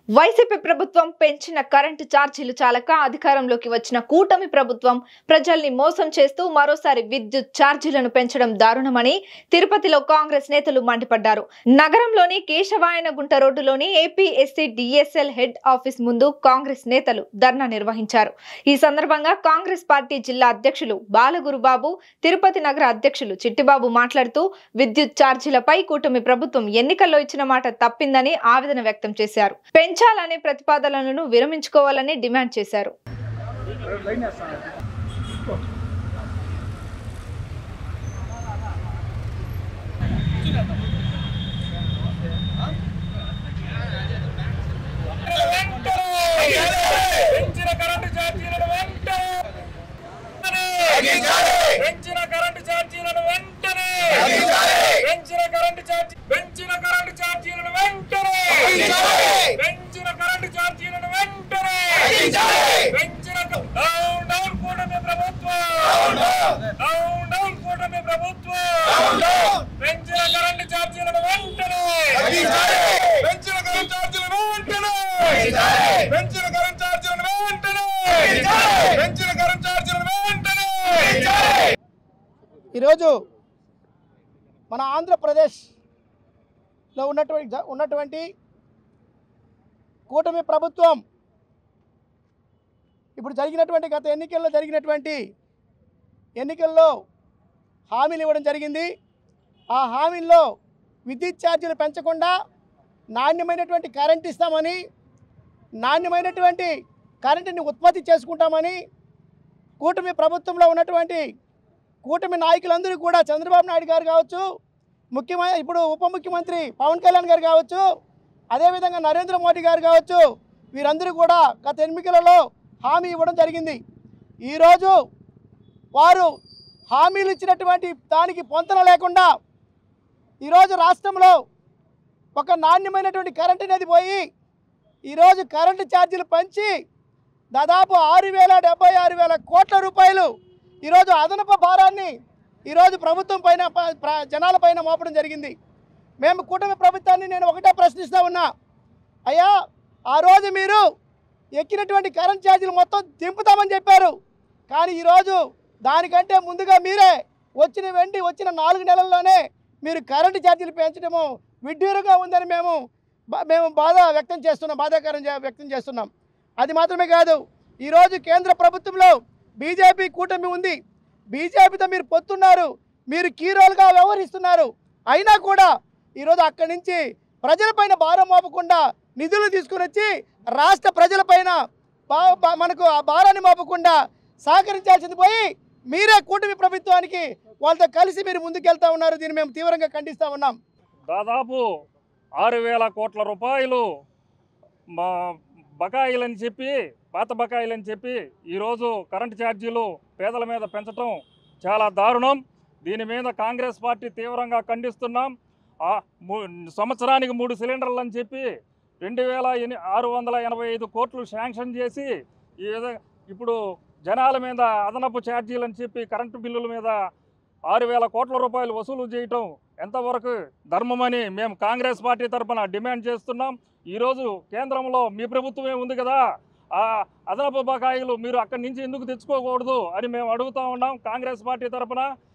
YCP ప్రభుత్వం పెంచిన current ఛార్జీలు చాలక అధికారంలోకి వచ్చిన కూటమి ప్రభుత్వం ప్రజల్ని మోసం చేస్తూ మరోసారి విద్యుత్ ఛార్జీలను పెంచడం దారుణమని తిరుపతిలో కాంగ్రెస్ నేతలు మండిపడ్డారు నగరంలోని కేశవాయన గుంట రోడ్డులోని AP SC DSL head office ముందు కాంగ్రెస్ నేతలు ధర్నా నిర్వహించారు ఈ సందర్భంగా కాంగ్రెస్ పార్టీ జిల్లా అధ్యక్షులు బాలగురుబాబు తిరుపతి నగర అధ్యక్షులు చిట్టిబాబు మాట్లాడుతూ విద్యుత్ ఛార్జీలపై కూటమి ప్రభుత్వం ఎన్నికల్లో ఇచ్చిన మాట తప్పిందని ఆవేదన వ్యక్తం చేశారు పెంచాలనే ప్రతిపాదనలను విరమించుకోవాలని డిమాండ్ చేశారు పెంచిన కరెంటు ఛార్జీలను వెంటనే పెంచిన కరెంటు ఛార్జీలను వెంటనే పెంచిన కరెంటు ఛార్జీ పెంచిన కరెంటు ఛార్జీలను వెంటనే పెంచిన కరెంటు ఛార్జీలను వెంటనే పెంచిన క- డౌన్ డౌన్ కూటమి ప్రభుత్వం డౌన్ డౌన్ కూటమి ప్రభుత్వం పెంచిన కరెంటు ఛార్జీలను వెంటనే పెంచిన కరెంటు ఛార్జీలను వెంటనే పెంచిన కరెంట్ ఛార్జీలను వెంటనే పెంచిన కరెంట్ ఛార్జీలను వెంటనే ఈరోజు మన ఆంధ్రప్రదేశ్లో ఉన్నటువంటి జ- ఉన్నటువంటి కూటమి ప్రభుత్వం ఇప్పుడు జరిగినటువంటి గత ఎన్నికల్లో జరిగినటువంటి ఎన్నికల్లో హామీలు ఇవ్వడం జరిగింది ఆ హామీల్లో విద్యుత్ ఛార్జీలు పెంచకుండా నాణ్యమైనటువంటి కరెంట్ ఇస్తామని నాణ్యమైనటువంటి కరెంటుని ఉత్పత్తి చేసుకుంటామని కూటమి ప్రభుత్వంలో ఉన్నటువంటి కూటమి నాయకులందరూ కూడా చంద్రబాబు నాయుడు గారు కావచ్చు ముఖ్యమైన ఇప్పుడు ఉప ముఖ్యమంత్రి పవన్ కళ్యాణ్ గారు కావచ్చు అదేవిధంగా నరేంద్ర మోడీ గారు కావచ్చు వీరందరూ కూడా గత ఎన్నికలలో హామీ ఇవ్వడం జరిగింది ఈరోజు వారు హామీలు ఇచ్చినటువంటి దానికి పొంతన లేకుండా ఈరోజు రాష్ట్రంలో ఒక నాణ్యమైనటువంటి కరెంట్ అనేది పోయి ఈరోజు కరెంటు ఛార్జీలు పెంచి దాదాపు ఆరు వేల డెబ్బై ఆరు వేల కోట్ల రూపాయలు ఈరోజు అదనపు భారాన్ని ఈరోజు ప్రభుత్వం పైన ప- ప్ర- జనాల పైన మోపడం జరిగింది మేము కూటమి ప్రభుత్వాన్ని నేను ఒకటే ప్రశ్నిస్తూ ఉన్నా అయ్యా ఆ రోజు మీరు ఎక్కినటువంటి కరెంట్ ఛార్జీలు మొత్తం దింపుతామని చెప్పారు కానీ ఈరోజు దానికంటే ముందుగా మీరే వచ్చిన వెండి వచ్చిన నాలుగు నెలల్లోనే మీరు కరెంటు ఛార్జీలు పెంచడము విడ్డూరంగా ఉందని మేము బా- మేము బాధ వ్యక్తం చేస్తున్నాం బాధాకరం చే- వ్యక్తం చేస్తున్నాం అది మాత్రమే కాదు ఈరోజు కేంద్ర ప్రభుత్వంలో బీజేపీ కూటమి ఉంది బీజేపీతో మీరు పొత్తున్నారు మీరు కీరోలుగా వ్యవహరిస్తున్నారు అయినా కూడా ఈరోజు అక్కడి నుంచి ప్రజలపైన భారం మోపకుండా నిధులు తీసుకుని వచ్చి రాష్ట్ర ప్రజలపైన బా- బా- మనకు ఆ భారాన్ని మోపకుండా సహకరించాల్సింది పోయి మీరే కూటమి ప్రభుత్వానికి వాళ్ళతో కలిసి మీరు ముందుకెళ్తా ఉన్నారు దీన్ని మేము తీవ్రంగా ఖండిస్తా ఉన్నాం దాదాపు ఆరు వేల కోట్ల రూపాయలు మా బకాయిలని చెప్పి పాత బకాయిలని చెప్పి ఈరోజు కరెంటు ఛార్జీలు పేదల మీద పెంచడం చాలా దారుణం దీని మీద కాంగ్రెస్ పార్టీ తీవ్రంగా ఖండిస్తున్నాం ఆ ము- సంవత్సరానికి మూడు సిలిండర్లు అని చెప్పి రెండు వేల ఎని ఆరు వందల ఎనభై ఐదు కోట్లు శాంక్షన్ చేసి ఈ విధంగా ఇప్పుడు జనాల మీద అదనపు ఛార్జీలు అని చెప్పి కరెంటు బిల్లుల మీద ఆరు వేల కోట్ల రూపాయలు వసూలు చేయటం ఎంతవరకు ధర్మమని మేము కాంగ్రెస్ పార్టీ తరఫున డిమాండ్ చేస్తున్నాం ఈరోజు కేంద్రంలో మీ ప్రభుత్వమే ఉంది కదా ఆ అదనపు బకాయిలు మీరు అక్కడి నుంచి ఎందుకు తెచ్చుకోకూడదు అని మేము అడుగుతా ఉన్నాం కాంగ్రెస్ పార్టీ తరఫున